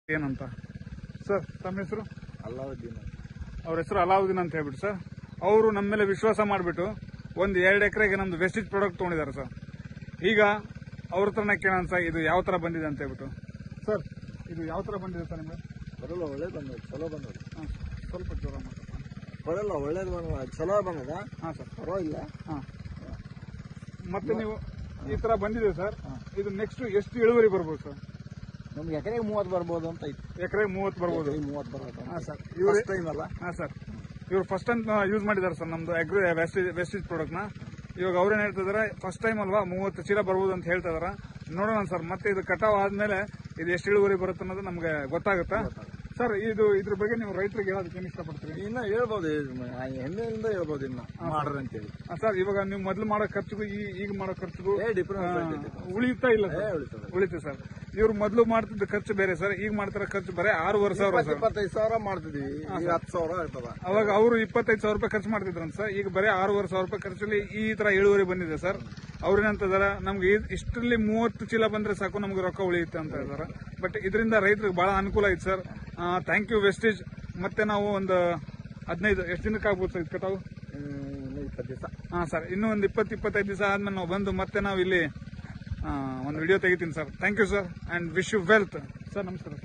ಏನಂತ ಸರ್ ತಮ್ಮ ಹೆಸರು ಅಲ್ಲಾವುದ್ದೀನ್ ಅವ್ರ ಹೆಸರು ಅಲಾವುದ್ದೀನ್ ಅಂತ ಹೇಳ್ಬಿಟ್ಟು ಸರ್ ಅವರು ನಮ್ಮ ಮೇಲೆ ವಿಶ್ವಾಸ ಮಾಡಿಬಿಟ್ಟು ಒಂದು ಎರಡು ಎಕರೆಗೆ ನಮ್ದು ವೆಸ್ಟೇಜ್ ಪ್ರಾಡಕ್ಟ್ ತೊಗೊಂಡಿದ್ದಾರೆ ಸರ್ ಈಗ ಅವ್ರ ಹತ್ರನೇ ಕೇಳೋಣ ಸರ್ ಇದು ಯಾವ ಥರ ಬಂದಿದೆ ಅಂತ ಹೇಳ್ಬಿಟ್ಟು ಸರ್ ಇದು ಯಾವ ಥರ ಬಂದಿದೆ ಸರ್ ನಿಮಗೆ ಬರಲ್ಲ ಒಳ್ಳೇದು ಬಂದದ ಚಲೋ ಬಂದದ ಹಾಂ ಸ್ವಲ್ಪ ಜೋರ ಮಾತಾಡ್ತೀನಿ ಬರಲ್ಲ ಒಳ್ಳೇದು ಬಂದದ ಚಲೋ ಬಂದದ ಹಾಂ ಸರ್ ಪರವಾಗಿಲ್ಲ ಹಾಂ ಮತ್ತೆ ನೀವು ಈ ಥರ ಬಂದಿದೆ ಸರ್ ಇದು ನೆಕ್ಸ್ಟ್ ಎಷ್ಟು ಇಳುವರಿ ಬರ್ಬೋದು ಸರ್ ನಮ್ಗೆ ಎಕರೆಗೆ ಮೂವತ್ತು ಬರ್ಬೋದು ಅಂತ ಐತಿ ಎಕರೆಗೆ ಮೂವತ್ತು ಬರ್ಬೋದು ಎಕರೆಗೆ ಮೂವತ್ತು ಬರೋದು ಹಾಂ ಸರ್ ಫಸ್ಟ್ ಟೈಮ್ ಅಲ್ಲ ಹಾಂ ಸರ್ ಇವ್ರು ಫಸ್ಟ್ ಟೈಮ್ ಯೂಸ್ ಮಾಡಿದ್ದಾರೆ ಸರ್ ನಮ್ದು ಅಗ್ರಿ ವೆಸ್ಟೇಜ್ ವೆಸ್ಟೇಜ್ ಪ್ರಾಡಕ್ಟ್ನ ಇವಾಗ ಅವ್ರೇನು ಹೇಳ್ತಿದಾರೆ ಫಸ್ಟ್ ಟೈಮ್ ಅಲ್ವಾ ಮೂವತ್ತು ಚೀಲ ಬರ್ಬೋದು ಅಂತ ಹೇಳ್ತಾ ಇದಾರೆ ನೋಡೋಣ ಸರ್ ಮತ್ತೆ ಇದು ಕಟಾವ್ ಆದ್ಮೇಲೆ ಇದು ಎಷ್ಟು ಇಳುವರಿ ಬರುತ್ತೆ ಅನ್ನೋದು ನಮ್ಗೆ ಗೊತ್ತಾಗುತ್ತಾ ಸರ್ ಇದು ಇದ್ರ ಬಗ್ಗೆ ನೀವು ರೈತರಿಗೆ ಹೇಳೋದಕ್ಕೆ ಏನು ಇಷ್ಟಪಡ್ತೀರಿ ಇನ್ನ ಹೇಳ್ಬೋದು ಹೆಮ್ಮೆಯಿಂದ ಹೇಳ್ಬೋದು ಇನ್ನ ಮಾಡ್ರಿ ಅಂತೇಳಿ ಆ, ಸರ್ ಇವಾಗ ನೀವು ಮೊದಲು ಮಾಡೋ ಖರ್ಚಿಗೂ ಈ ಈಗ ಮಾಡೋ ಖರ್ಚಿಗೂ ಏ ಡಿಫ್ರೆನ್ಸ್ ಐತಿ ಉಳಿಯುತ್ತಾ ಇಲ್ಲ ಏ ಸರ್ ಉಳಿತದೆ ಉಳಿತು ಸರ್ ಇವ್ರು ಮೊದಲು ಮಾಡ್ತಿದ್ದ ಖರ್ಚು ಬೇರೆ ಸರ್ ಈಗ ಮಾಡ್ತಿರೋ ಖರ್ಚು ಬರೀ ಆರೂವರೆ ಸಾವಿರ ಇಪ್ಪತ್ತು ಸರ್ ಇಪ್ಪತ್ತೈದು ಸಾವಿರ ಮಾಡ್ತಿದ್ವಿ ಈಗ ಹತ್ತು ಸಾವಿರ ಆಗ್ತದ ಅವಾಗ ಅವರು ಇಪ್ಪತ್ತೈದು ಸಾವಿರ ರೂಪಾಯಿ ಖರ್ಚು ಮಾಡ್ತಿದ್ರಂತ ಸರ್ ಈಗ ಬರೀ ಆರೂವರೆ ಸಾವಿರ ರೂಪಾಯಿ ಖರ್ಚಲ್ಲಿ ಈ ತರ ಇಳುವರಿ ಬಂದಿದೆ ಸರ್ ಅವ್ರೇನಂತದಾರ ನಮ್ಗೆ ಇದ್- ಇಷ್ಟರಲ್ಲಿ ಮೂವತ್ತು ಚೀಲ ಬಂದ್ರೆ ಸಾಕು ನಮ್ಗೆ ರೊಕ್ಕ ಉಳಿಯುತ್ತೆ ಅಂತ ಇದಾರೆ ಬಟ್ ಇದರಿಂದ ರೈತರಿಗೆ ಬಹಳ ಅನುಕೂಲ ಐತೆ ಸರ್ ಥ್ಯಾಂಕ್ ಯು ವೆಸ್ಟೇಜ್ ಮತ್ತೆ ನಾವು ಒಂದು ಹದಿನೈದು ಎಷ್ಟು ದಿನಕ್ಕೆ ಆಗ್ಬೋದು ಸರ್ ಇದು ಕಟಾವು ಇನ್ನು ಇಪ್ಪತ್ತು ದಿವಸ ಹಾ ಸರ್ ಇನ್ನೂ ಒಂದು ಇಪ್ಪತ್ತು ಇಪ್ಪತ್ತೈದು ದಿವಸ ಆದ್ಮೇಲೆ ನಾವು ಬಂದು ಮತ್ತೆ ನಾವು ಇಲ್ಲಿ ಆ, ಒಂದು ವಿಡಿಯೋ ತೆಗಿತೀನಿ sir thank you sir and wish you wealth sir ನಮಸ್ಕಾರ